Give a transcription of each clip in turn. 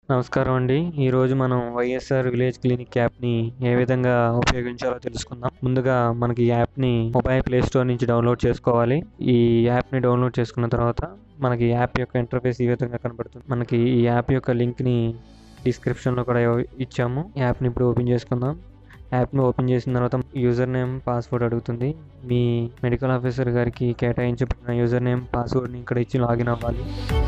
నమస్కారం అండి ఈరోజు మనం వైఎస్ఆర్ విలేజ్ క్లినిక్ యాప్ని ఏ విధంగా ఉపయోగించాలో తెలుసుకుందాం ముందుగా మనకి ఈ యాప్ని మొబైల్ ప్లే స్టోర్ నుంచి డౌన్లోడ్ చేసుకోవాలి ఈ యాప్ని డౌన్లోడ్ చేసుకున్న తర్వాత మనకి ఈ యాప్ యొక్క ఇంటర్ఫేస్ ఈ విధంగా కనబడుతుంది మనకి ఈ యాప్ యొక్క లింక్ని డిస్క్రిప్షన్లో కూడా ఇచ్చాము యాప్ని ఇప్పుడు ఓపెన్ చేసుకుందాం యాప్ని ఓపెన్ చేసిన తర్వాత యూజర్ నేమ్ పాస్వర్డ్ అడుగుతుంది మీ మెడికల్ ఆఫీసర్ గారికి కేటాయించబడిన యూజర్ నేమ్ పాస్వర్డ్ని ఇక్కడ ఇచ్చి లాగిన్ అవ్వాలి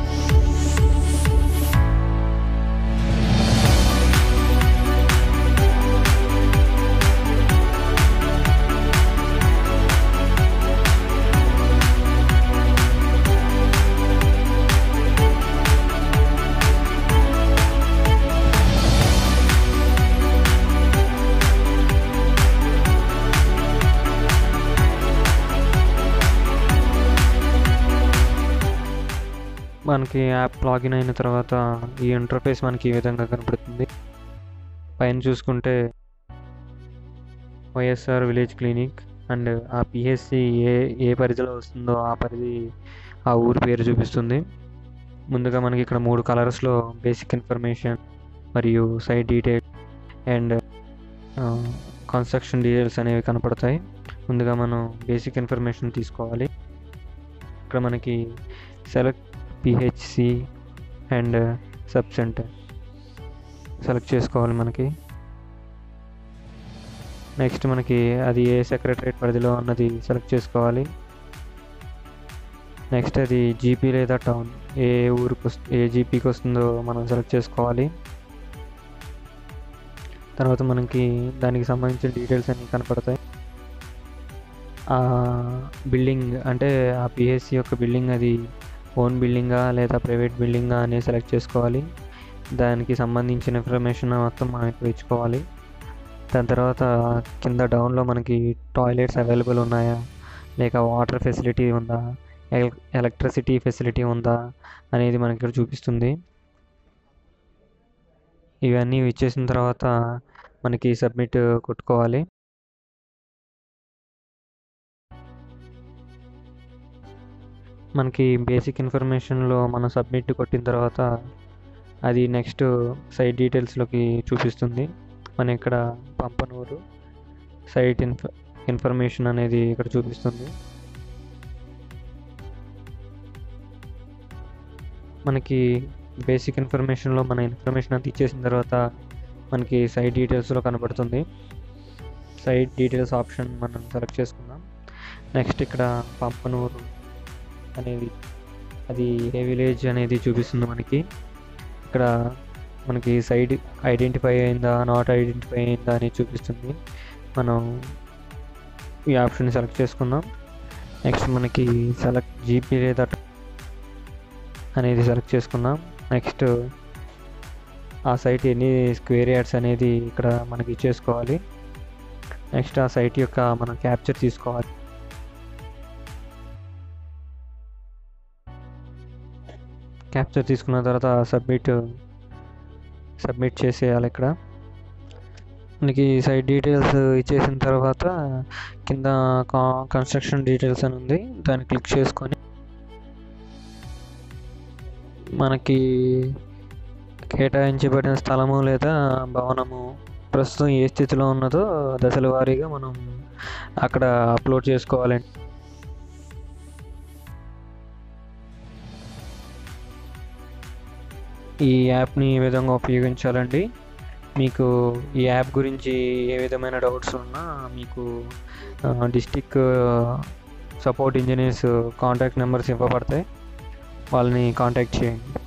మనకి యాప్ లాగిన్ అయిన తర్వాత ఈ ఇంటర్ఫేస్ మనకి ఈ విధంగా కనపడుతుంది పైన చూసుకుంటే వైఎస్ఆర్ విలేజ్ క్లినిక్ అండ్ ఆ పిహెచ్సి ఏ ఏ పరిధిలో వస్తుందో ఆ పరిధి ఆ ఊరి పేరు చూపిస్తుంది ముందుగా మనకి ఇక్కడ మూడు కలర్స్లో బేసిక్ ఇన్ఫర్మేషన్ మరియు site detail and construction details అనేవి కనపడతాయి ముందుగా మనం బేసిక్ ఇన్ఫర్మేషన్ తీసుకోవాలి ఇక్కడ మనకి select PHC and sub centre select చేసుకోవాలి మనకి నెక్స్ట్ మనకి అది ఏ సెక్రటరేట్ పరిధిలో అన్నది సెలెక్ట్ చేసుకోవాలి నెక్స్ట్ అది జీపీ లేదా టౌన్ ఏ ఊరికి వస్తు ఏ జీపీకి వస్తుందో మనం సెలెక్ట్ చేసుకోవాలి తర్వాత మనకి దానికి సంబంధించిన డీటెయిల్స్ అన్నీ కనపడతాయి ఆ బిల్డింగ్ అంటే ఆ పిహెచ్సి యొక్క బిల్డింగ్ అది ఓన్ బిల్డింగా లేదా ప్రైవేట్ బిల్డింగా అనేది సెలెక్ట్ చేసుకోవాలి దానికి సంబంధించిన ఇన్ఫర్మేషన్ మొత్తం మనం ఇక్కడ ఇచ్చుకోవాలి దాని తర్వాత కింద డౌన్లో మనకి టాయిలెట్స్ అవైలబుల్ ఉన్నాయా లేక వాటర్ ఫెసిలిటీ ఉందా ఎలక్ట్రిసిటీ ఫెసిలిటీ ఉందా అనేది మనకి ఇక్కడ చూపిస్తుంది ఇవన్నీ ఇచ్చేసిన తర్వాత మనకి సబ్మిట్ కొట్టుకోవాలి మనకి బేసిక్ ఇన్ఫర్మేషన్లో మనం సబ్మిట్ కొట్టిన తర్వాత అది నెక్స్ట్ సైట్ డీటెయిల్స్లోకి చూపిస్తుంది మన ఇక్కడ పంపనూరు సైట్ ఇన్ఫ ఇన్ఫర్మేషన్ అనేది ఇక్కడ చూపిస్తుంది మనకి బేసిక్ ఇన్ఫర్మేషన్లో మన ఇన్ఫర్మేషన్ అంతా ఇచ్చేసిన తర్వాత మనకి సైట్ డీటెయిల్స్లో కనబడుతుంది సైట్ డీటెయిల్స్ ఆప్షన్ మనం సెలెక్ట్ చేసుకుందాం నెక్స్ట్ ఇక్కడ పంపనూరు అనేది అది ఏ విలేజ్ అనేది చూపిస్తుంది మనకి ఇక్కడ మనకి సైడ్ ఐడెంటిఫై అయిందా నాట్ ఐడెంటిఫై అయిందా అనేది చూపిస్తుంది మనం ఈ ఆప్షన్ సెలెక్ట్ చేసుకుందాం నెక్స్ట్ మనకి సెలెక్ట్ జీపీ లేదా అనేది సెలెక్ట్ చేసుకుందాం నెక్స్ట్ ఆ సైట్ ఎన్ని స్క్వేర్ యార్డ్స్ అనేది ఇక్కడ మనకి ఇచ్చేసుకోవాలి నెక్స్ట్ ఆ సైట్ యొక్క మనం క్యాప్చర్ తీసుకోవాలి క్యాప్చర్ తీసుకున్న తర్వాత సబ్మిట్ సబ్మిట్ చేసేయాలి ఇక్కడ మనకి సైట్ డీటెయిల్స్ ఇచ్చేసిన తర్వాత కింద కన్స్ట్రక్షన్ డీటెయిల్స్ అని ఉంది దాన్ని క్లిక్ చేసుకొని మనకి కేటాయించబడిన స్థలము లేదా భవనము ప్రస్తుతం ఏ స్థితిలో ఉన్నదో దశల వారీగా మనం అక్కడ అప్లోడ్ చేసుకోవాలండి ఈ యాప్ని ఏ విధంగా ఉపయోగించాలండి మీకు ఈ యాప్ గురించి ఏ విధమైన డౌట్స్ ఉన్నా మీకు district support engineers contact numbers ఇవ్వబడతాయి వాళ్ళని కాంటాక్ట్ చేయండి